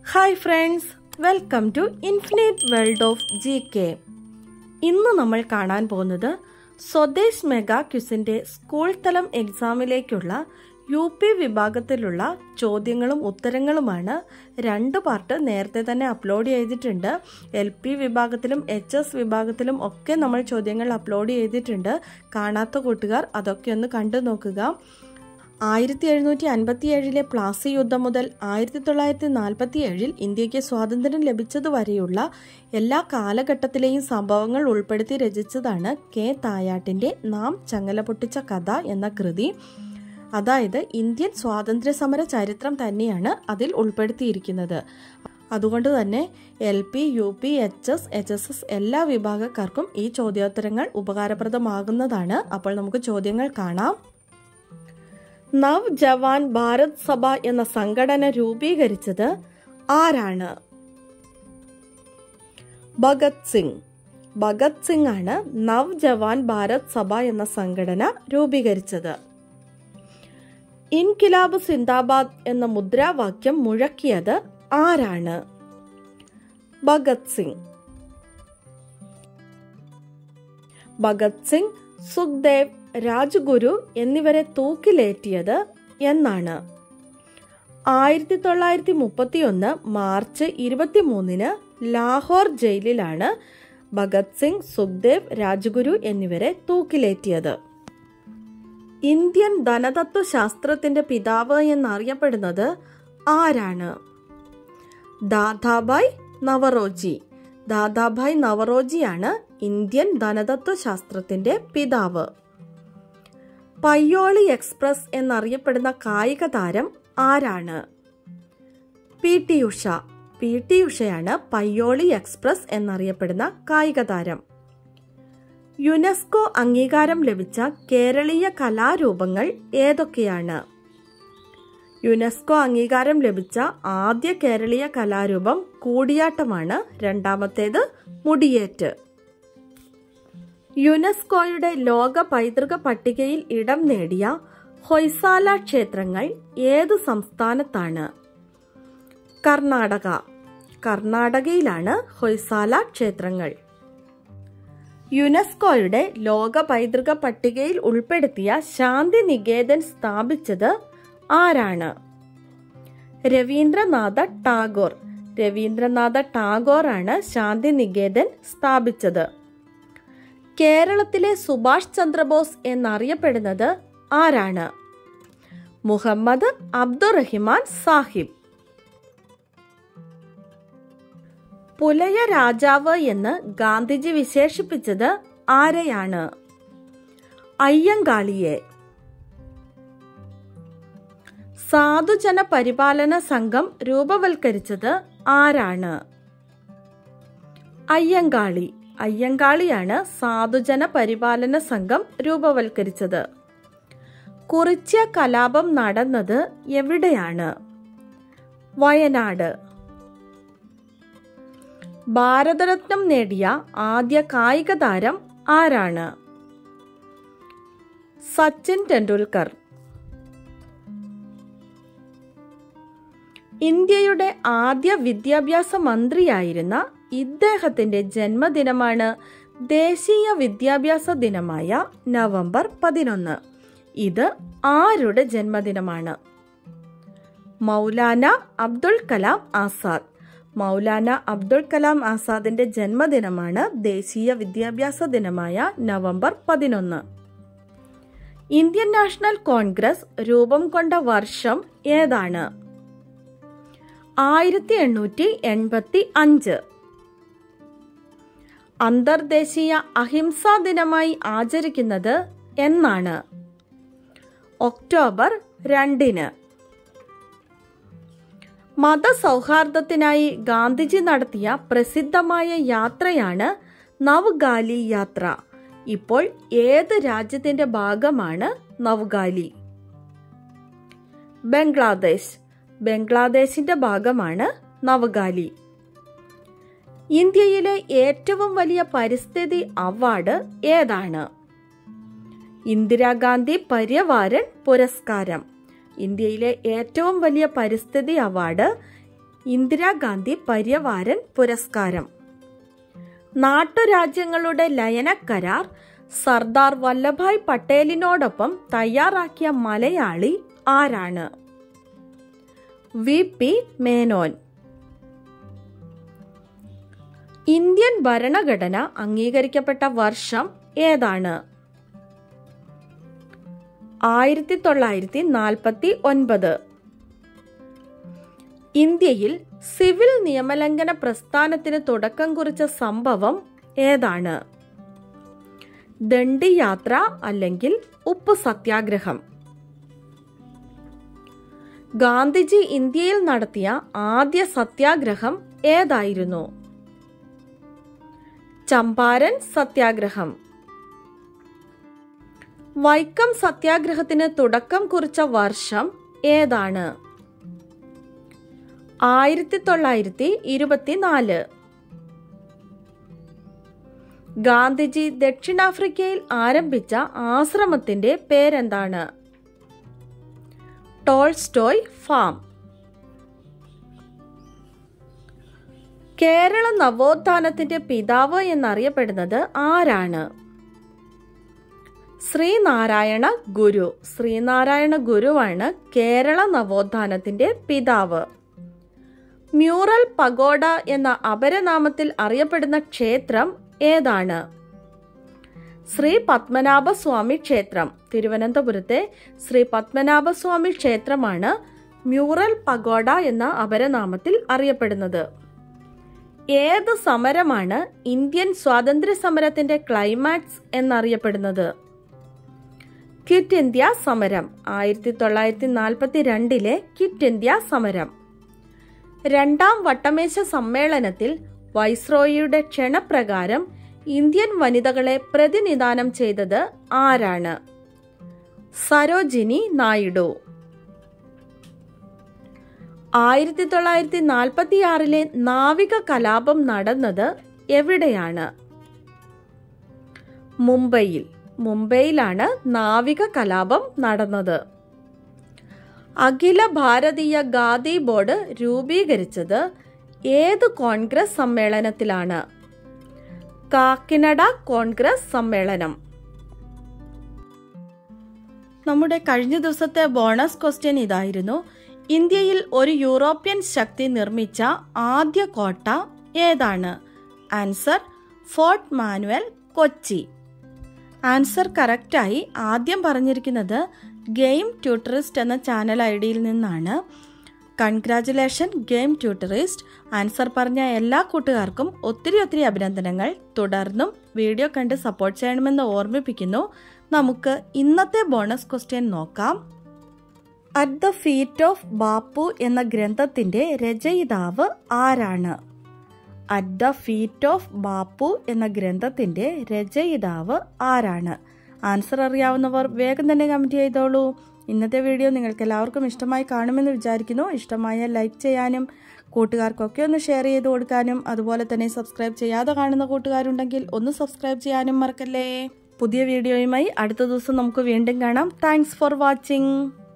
hi friends welcome to infinite world of G K ഇന്ന് നമ്മൾ കാണാൻ പോകുന്നത് സ്വദേശ് മെഗാ ക്യുസിന്റെ സ്കൂൾ തലം എക്സാമിലേക്കുള്ള യു പി വിഭാഗത്തിലുള്ള ചോദ്യങ്ങളും ഉത്തരങ്ങളുമാണ് രണ്ട് പാർട്ട് നേരത്തെ തന്നെ അപ്ലോഡ് ചെയ്തിട്ടുണ്ട് എൽ പി വിഭാഗത്തിലും എച്ച് എസ് വിഭാഗത്തിലും ഒക്കെ നമ്മൾ ചോദ്യങ്ങൾ അപ്ലോഡ് ചെയ്തിട്ടുണ്ട് കാണാത്ത കൂട്ടുകാർ അതൊക്കെ ഒന്ന് കണ്ടു നോക്കുക ആയിരത്തി എഴുന്നൂറ്റി അൻപത്തി ഏഴിലെ പ്ലാസി യുദ്ധം മുതൽ ആയിരത്തി തൊള്ളായിരത്തി നാൽപ്പത്തി ഏഴിൽ ഇന്ത്യക്ക് സ്വാതന്ത്ര്യം ലഭിച്ചതുവരെയുള്ള എല്ലാ കാലഘട്ടത്തിലെയും സംഭവങ്ങൾ ഉൾപ്പെടുത്തി രചിച്ചതാണ് കെ തായാട്ടിന്റെ നാം ചങ്ങല പൊട്ടിച്ച കഥ എന്ന കൃതി അതായത് ഇന്ത്യൻ സ്വാതന്ത്ര്യ സമര ചരിത്രം തന്നെയാണ് അതിൽ ഉൾപ്പെടുത്തിയിരിക്കുന്നത് അതുകൊണ്ട് തന്നെ L P U P H S H S S എല്ലാ വിഭാഗക്കാർക്കും ഈ ചോദ്യോത്തരങ്ങൾ ഉപകാരപ്രദമാകുന്നതാണ് അപ്പോൾ നമുക്ക് ചോദ്യങ്ങൾ കാണാം നവ് ജവാൻ ഭാരത് സഭ എന്ന സംഘടന രൂപീകരിച്ചത് ആരാണ് ഭഗത് സിംഗ് ഭഗത് സിംഗ് ആണ് നവ് ജവാൻ ഭാരത് സഭ എന്ന സംഘടന രൂപീകരിച്ചത് ഇൻകിലാബ് സിന്ദാബാദ് എന്ന മുദ്രാവാക്യം മുഴക്കിയത് ആരാണ് ഭഗത് സിംഗ് ഭഗത് സിംഗ് സുഖ്ദേവ് രാജ്ഗുരു എന്നിവരെ തൂക്കിലേറ്റിയത് എന്നാണ് ആയിരത്തി തൊള്ളായിരത്തി മുപ്പത്തിയൊന്ന് മാർച്ച് ഇരുപത്തിമൂന്നിന് ലാഹോർ ജയിലിലാണ് ഭഗത് സിംഗ് സുഖ്ദേവ് രാജ്ഗുരു എന്നിവരെ തൂക്കിലേറ്റിയത് ഇന്ത്യൻ ധനതത്വശാസ്ത്രത്തിന്റെ പിതാവ് എന്നറിയപ്പെടുന്നത് ആരാണ് ദാദാബായ് നവറോജി ദാദാഭായ് നവറോജിയാണ് ഇന്ത്യൻ ധനതത്വശാസ്ത്രത്തിന്റെ പിതാവ് പയ്യോളി എക്സ്പ്രസ് എന്നറിയപ്പെടുന്ന കായിക താരം ആരാണ് P T Usha P T ഉഷയാണ് പയ്യോളി എക്സ്പ്രസ് എന്നറിയപ്പെടുന്ന കായിക താരം യുനെസ്കോ അംഗീകാരം ലഭിച്ച കേരളീയ കലാരൂപങ്ങൾ ഏതൊക്കെയാണ് യുനെസ്കോ അംഗീകാരം ലഭിച്ച ആദ്യ കേരളീയ കലാരൂപം കൂടിയാട്ടമാണ് രണ്ടാമത്തേത് മുടിയേറ്റ് യുനെസ്കോയുടെ ലോക പൈതൃക പട്ടികയിൽ ഇടം നേടിയ ഹൊയ്സാല ക്ഷേത്രങ്ങൾ ഏത് സംസ്ഥാനത്താണ് കർണാടക കർണാടകയിലാണ് ഹൊയ്സാല ക്ഷേത്രങ്ങൾ യുനെസ്കോയുടെ ലോക പൈതൃക പട്ടികയിൽ ഉൾപ്പെടുത്തിയ ശാന്തി നികേതൻ സ്ഥാപിച്ചത് ആരാണ് രവീന്ദ്രനാഥ ടാഗോർ രവീന്ദ്രനാഥ ടാഗോർ ആണ് ശാന്തി നികേതൻ സ്ഥാപിച്ചത് കേരളത്തിലെ സുഭാഷ് ചന്ദ്രബോസ് എന്നറിയപ്പെടുന്നത് ആരാണ് മുഹമ്മദ് അബ്ദുറഹിമാൻ സാഹിബ് പുലയ രാജാവ് എന്ന് ഗാന്ധിജി വിശേഷിപ്പിച്ചത് ആരെയാണ് അയ്യങ്കാളിയെ സാധുജന പരിപാലന സംഘം രൂപവൽക്കരിച്ചത് ആരാണ് അയ്യങ്കാളി അയ്യങ്കാളിയാണ് സാധുജന പരിപാലന സംഘം രൂപവൽക്കരിച്ചത് കുറിച്യ കലാപം നടന്നത് എവിടെയാണ് വയനാട് ഭാരതരത്നം നേടിയ ആദ്യ കായിക താരം ആരാണ് സച്ചിൻ ടെണ്ടുൽക്കർ ഇന്ത്യയുടെ ആദ്യ വിദ്യാഭ്യാസ മന്ത്രിയായിരുന്ന ഇദ്ദേഹത്തിന്റെ ജന്മദിനമാണ് ദേശീയ വിദ്യാഭ്യാസ ദിനമായ നവംബർ പതിനൊന്ന് ഇത് ആരുടെ ജന്മദിനമാണ് മൗലാന അബ്ദുൾ കലാം ആസാദ് മൗലാന അബ്ദുൾ കലാം ആസാദിന്റെ ജന്മദിനമാണ് ദേശീയ വിദ്യാഭ്യാസ ദിനമായ നവംബർ പതിനൊന്ന് ഇന്ത്യൻ നാഷണൽ കോൺഗ്രസ് രൂപം കൊണ്ട വർഷം ഏതാണ് ആയിരത്തി എണ്ണൂറ്റി എൺപത്തി അഞ്ച് അന്തർദേശീയ അഹിംസാ ദിനമായി ആചരിക്കുന്നത് എന്നാണ് ഒക്ടോബർ രണ്ടിന് മതസൗഹാർദ്ദത്തിനായി ഗാന്ധിജി നടത്തിയ പ്രസിദ്ധമായ യാത്രയാണ് നവ്ഗാലി യാത്ര ഇപ്പോൾ ഏത് രാജ്യത്തിന്റെ ഭാഗമാണ് നവ്ഗാലി ബംഗ്ലാദേശ് ബംഗ്ലാദേശിന്റെ ഭാഗമാണ് നവഗാലി ഇന്ത്യയിലെ ഏറ്റവും വലിയ പരിസ്ഥിതി അവാർഡ് ഏതാണ് ഇന്ദിരാഗാന്ധി പര്യവാരൻ പുരസ്കാരം ഇന്ത്യയിലെ ഏറ്റവും വലിയ പരിസ്ഥിതി അവാർഡ് ഇന്ദിരാഗാന്ധി പര്യവാരൻ പുരസ്കാരം നാട്ടുരാജ്യങ്ങളുടെ ലയന കരാർ സർദാർ വല്ലഭായ് പട്ടേലിനോടൊപ്പം തയ്യാറാക്കിയ മലയാളി ആരാണ് വി പി മേനോൻ ഇന്ത്യൻ ഭരണഘടന അംഗീകരിക്കപ്പെട്ട വർഷം ഏതാണ് ആയിരത്തി തൊള്ളായിരത്തി നാൽപ്പത്തി ഒൻപത് ഇന്ത്യയിൽ സിവിൽ നിയമലംഘന പ്രസ്ഥാനത്തിന് തുടക്കം കുറിച്ച സംഭവം ഏതാണ് ദണ്ഡിയാത്ര അല്ലെങ്കിൽ ഉപ്പ് സത്യാഗ്രഹം ഗാന്ധിജി ഇന്ത്യയിൽ നടത്തിയ ആദ്യ സത്യാഗ്രഹം ഏതായിരുന്നു ചമ്പാരൻ സത്യാഗ്രഹം വൈക്കം സത്യാഗ്രഹത്തിന് തുടക്കം കുറിച്ച വർഷം ഏതാണ് ആയിരത്തി തൊള്ളായിരത്തി ഇരുപത്തിനാല് ഗാന്ധിജി ദക്ഷിണാഫ്രിക്കയിൽ ആരംഭിച്ച ആശ്രമത്തിന്റെ പേരെന്താണ് ടോൾസ്റ്റോയ് ഫാം കേരള നവോത്ഥാനത്തിന്റെ പിതാവ് എന്നറിയപ്പെടുന്നത് ആരാണ് ശ്രീനാരായണ ഗുരു ശ്രീനാരായണ ഗുരുവാണ് കേരള നവോത്ഥാനത്തിന്റെ പിതാവ് മ്യൂറൽ പഗോഡ എന്ന അപരനാമത്തിൽ അറിയപ്പെടുന്ന ക്ഷേത്രം ഏതാണ് ശ്രീ പത്മനാഭസ്വാമി ക്ഷേത്രം തിരുവനന്തപുരത്തെ ശ്രീ പത്മനാഭസ്വാമി ക്ഷേത്രമാണ് മ്യൂറൽ പഗോഡ എന്ന അപരനാമത്തിൽ അറിയപ്പെടുന്നത് ഏത് സമരമാണ് ഇന്ത്യൻ സ്വാതന്ത്ര്യ സമരത്തിന്റെ ക്ലൈമാക്സ് എന്നറിയപ്പെടുന്നത് ക്വിറ്റ് ഇന്ത്യ സമരം ആയിരത്തി തൊള്ളായിരത്തി നാൽപ്പത്തി രണ്ടിലെ ക്വിറ്റ് ഇന്ത്യ സമരം രണ്ടാം വട്ടമേശ സമ്മേളനത്തിൽ വൈസ്രോയിയുടെ ക്ഷണപ്രകാരം ഇന്ത്യൻ വനിതകളെ പ്രതിനിധാനം ചെയ്തത് ആരാണ് സരോജിനി നായിഡു ആയിരത്തി തൊള്ളായിരത്തി നാൽപ്പത്തിയാറിലെ നാവിക കലാപം നടന്നത് എവിടെയാണ് മുംബൈയിൽ മുംബൈയിലാണ് നാവിക കലാപം നടന്നത് അഖില ഭാരതീയ ഖാദി ബോർഡ് രൂപീകരിച്ചത് ഏത് കോൺഗ്രസ് സമ്മേളനത്തിലാണ് കാക്കിനഡ കോൺഗ്രസ് സമ്മേളനം നമ്മുടെ കഴിഞ്ഞ ദിവസത്തെ ബോണസ് ക്വസ്റ്റ്യൻ ഇതായിരുന്നു ഇന്ത്യയിൽ ഒരു യൂറോപ്യൻ ശക്തി നിർമ്മിച്ച ആദ്യ കോട്ട ഏതാണ് answer fort Manuel Kochi answer കറക്റ്റായി ആദ്യം പറഞ്ഞിരിക്കുന്നത് ഗെയിം ട്യൂട്ടറിസ്റ്റ് എന്ന ചാനൽ ഐ ഡിയിൽ നിന്നാണ് കൺഗ്രാറ്റുലേഷൻ ഗെയിം ട്യൂട്ടറിസ്റ്റ് ആൻസർ പറഞ്ഞ എല്ലാ കൂട്ടുകാർക്കും ഒത്തിരി ഒത്തിരി അഭിനന്ദനങ്ങൾ തുടർന്നും വീഡിയോ കണ്ട് സപ്പോർട്ട് ചെയ്യണമെന്ന് ഓർമ്മിപ്പിക്കുന്നു നമുക്ക് ഇന്നത്തെ ബോണസ് ക്വസ്റ്റ്യൻ നോക്കാം at the feet of Bapu എന്ന ഗ്രന്ഥത്തിന്റെ രചയിതാവ് ആരാണ് at the feet of Bapu എന്ന ഗ്രന്ഥത്തിന്റെ രചയിതാവ് ആരാണ് ആൻസർ അറിയാവുന്നവർ വേഗം തന്നെ കമന്റ് ചെയ്തോളൂ ഇന്നത്തെ വീഡിയോ നിങ്ങൾക്ക് എല്ലാവർക്കും ഇഷ്ടമായി കാണുമെന്ന് വിചാരിക്കുന്നു ഇഷ്ടമായ ലൈക്ക് ചെയ്യാനും കൂട്ടുകാർക്കൊക്കെ ഒന്ന് ഷെയർ ചെയ്ത് കൊടുക്കാനും അതുപോലെ തന്നെ സബ്സ്ക്രൈബ് ചെയ്യാതെ കാണുന്ന കൂട്ടുകാരുണ്ടെങ്കിൽ ഒന്ന് സബ്സ്ക്രൈബ് ചെയ്യാനും മറക്കല്ലേ പുതിയ വീഡിയോയുമായി അടുത്ത ദിവസം നമുക്ക് വീണ്ടും കാണാം താങ്ക്സ് ഫോർ വാച്ചിങ്